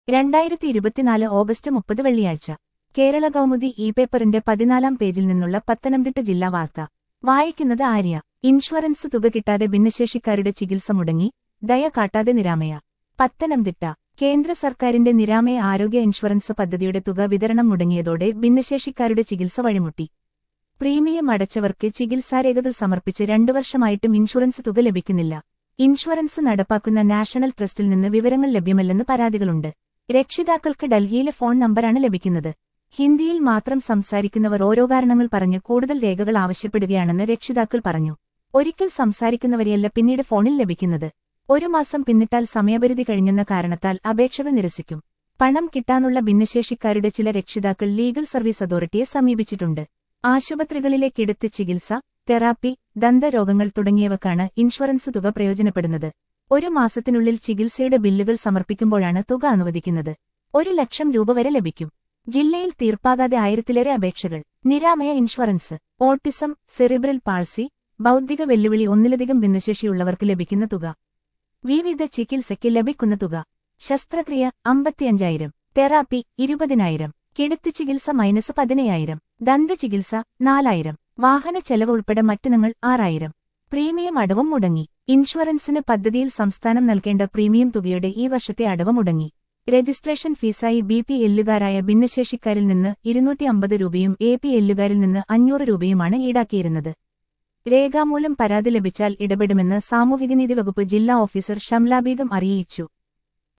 രണ്ടായിരത്തി ഇരുപത്തിനാല് ഓഗസ്റ്റ് മുപ്പത് വെള്ളിയാഴ്ച കേരള കൗമുദി ഇ പേപ്പറിന്റെ പതിനാലാം പേജിൽ നിന്നുള്ള പത്തനംതിട്ട ജില്ലാ വാർത്ത വായിക്കുന്നത് ആര്യ ഇൻഷുറൻസ് തുക കിട്ടാതെ ഭിന്നശേഷിക്കാരുടെ ചികിത്സ മുടങ്ങി ദയ കാട്ടാതെ നിരാമയ പത്തനംതിട്ട കേന്ദ്ര സർക്കാരിന്റെ നിരാമയ ആരോഗ്യ ഇൻഷുറൻസ് പദ്ധതിയുടെ തുക വിതരണം മുടങ്ങിയതോടെ ഭിന്നശേഷിക്കാരുടെ ചികിത്സ വഴിമുട്ടി പ്രീമിയം അടച്ചവർക്ക് ചികിത്സാരേഖകൾ സമർപ്പിച്ച് രണ്ടു വർഷമായിട്ടും ഇൻഷുറൻസ് തുക ലഭിക്കുന്നില്ല ഇൻഷുറൻസ് നടപ്പാക്കുന്ന നാഷണൽ ട്രസ്റ്റിൽ നിന്ന് വിവരങ്ങൾ ലഭ്യമല്ലെന്ന് പരാതികളുണ്ട് രക്ഷിതാക്കൾക്ക് ഡൽഹിയിലെ ഫോൺ നമ്പറാണ് ലഭിക്കുന്നത് ഹിന്ദിയിൽ മാത്രം സംസാരിക്കുന്നവർ ഓരോ കാരണങ്ങൾ പറഞ്ഞ് കൂടുതൽ രേഖകൾ ആവശ്യപ്പെടുകയാണെന്ന് രക്ഷിതാക്കൾ പറഞ്ഞു ഒരിക്കൽ സംസാരിക്കുന്നവരെയല്ല പിന്നീട് ഫോണിൽ ലഭിക്കുന്നത് ഒരു മാസം പിന്നിട്ടാൽ സമയപരിധി കഴിഞ്ഞെന്ന കാരണത്താൽ അപേക്ഷകൾ നിരസിക്കും പണം കിട്ടാനുള്ള ഭിന്നശേഷിക്കാരുടെ ചില രക്ഷിതാക്കൾ ലീഗൽ സർവീസ് അതോറിറ്റിയെ സമീപിച്ചിട്ടുണ്ട് ആശുപത്രികളിലെ കിടത്തി ചികിത്സ തെറാപ്പി ദന്തരോഗങ്ങൾ തുടങ്ങിയവക്കാണ് ഇൻഷുറൻസ് തുക പ്രയോജനപ്പെടുന്നത് ഒരു മാസത്തിനുള്ളിൽ ചികിത്സയുടെ ബില്ലുകൾ സമർപ്പിക്കുമ്പോഴാണ് തുക അനുവദിക്കുന്നത് ഒരു ലക്ഷം രൂപ വരെ ലഭിക്കും ജില്ലയിൽ തീർപ്പാകാതെ ആയിരത്തിലേറെ അപേക്ഷകൾ Niramaya insurance autism cerebral palsy ബൗദ്ധിക വെല്ലുവിളി ഒന്നിലധികം ഭിന്നശേഷിയുള്ളവർക്ക് ലഭിക്കുന്ന തുക വിവിധ ചികിത്സയ്ക്ക് ലഭിക്കുന്ന തുക ശസ്ത്രക്രിയ അമ്പത്തിയഞ്ചായിരം തെറാപ്പി ഇരുപതിനായിരം കിടത്തി ചികിത്സ മൈനസ് പതിനയ്യായിരം ദന്തചികിത്സ നാലായിരം വാഹന ചെലവ് ഉൾപ്പെടെ മറ്റിനങ്ങൾ ആറായിരം പ്രീമിയം അടവും മുടങ്ങി ഇൻഷുറൻസിന് പദ്ധതിയിൽ സംസ്ഥാനം നൽകേണ്ട പ്രീമിയം തുകയുടെ ഈ വർഷത്തെ അടവ് മുടങ്ങി രജിസ്ട്രേഷൻ ഫീസായി ബി പി എല്ലുകാരായ ഭിന്നശേഷിക്കാരിൽ നിന്ന് ഇരുന്നൂറ്റി അമ്പത് രൂപയും എ പി എല്ലുകാരിൽ നിന്ന് അഞ്ഞൂറ് രൂപയുമാണ് ഈടാക്കിയിരുന്നത് രേഖാമൂലം പരാതി ലഭിച്ചാൽ ഇടപെടുമെന്ന് സാമൂഹികനീതി വകുപ്പ് ജില്ലാ ഓഫീസർ ഷംലാബീഗം അറിയിച്ചു